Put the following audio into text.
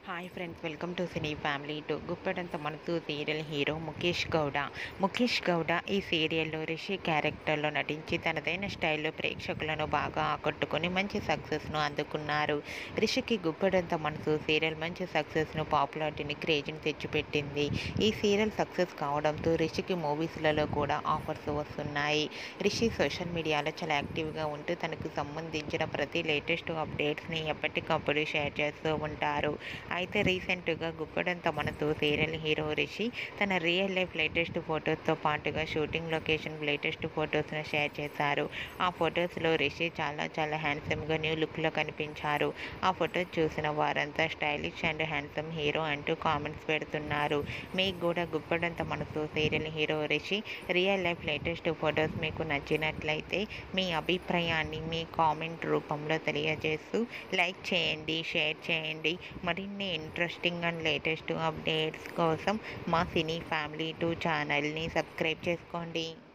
hi friends welcome to cine family to Guppedantha Manasu serial hero Mukesh Gowda Mukesh Gowda ఈ సీరియల్లో రిషి క్యారెక్టర్లో నటించి తనదైన స్టైల్లో ప్రేక్షకులను బాగా ఆకట్టుకొని మంచి సక్సెస్ను అందుకున్నారు రిషికి గుప్పెడంత మనసు సీరియల్ మంచి సక్సెస్ను పాపులారిటీని క్రేజ్ని తెచ్చిపెట్టింది ఈ సీరియల్ సక్సెస్ కావడంతో రిషికి మూవీస్లలో కూడా ఆఫర్స్ వస్తున్నాయి రిషి సోషల్ మీడియాలో చాలా యాక్టివ్గా ఉంటూ తనకు సంబంధించిన ప్రతి లేటెస్ట్ అప్డేట్స్ని ఎప్పటికప్పుడు షేర్ చేస్తూ ఉంటారు అయితే రీసెంట్గా గుప్పడంత మనతో సీరియల్ హీరో రిషి తన రియల్ లైఫ్ లేటెస్ట్ ఫొటోస్తో పాటుగా షూటింగ్ లొకేషన్ లేటెస్ట్ ఫొటోస్ను షేర్ చేశారు ఆ ఫొటోస్లో రిషి చాలా చాలా హ్యాండ్సమ్గా న్యూ లుక్లో కనిపించారు ఆ ఫొటోస్ చూసిన వారంతా స్టైలిష్ అండ్ హ్యాండ్సమ్ హీరో అంటూ కామెంట్స్ పెడుతున్నారు మీకు కూడా గుప్పడంత మనతో serial hero Rishi real life latest photos మీకు నచ్చినట్లయితే మీ అభిప్రాయాన్ని మీ కామెంట్ రూపంలో తెలియజేస్తూ లైక్ చేయండి షేర్ చేయండి మరిన్ని ఇంట్రెస్టింగ్ అండ్ లేటెస్ట్ అప్డేట్స్ కోసం మా సినీ ఫ్యామిలీ టూ ఛానల్ని సబ్స్క్రైబ్ చేసుకోండి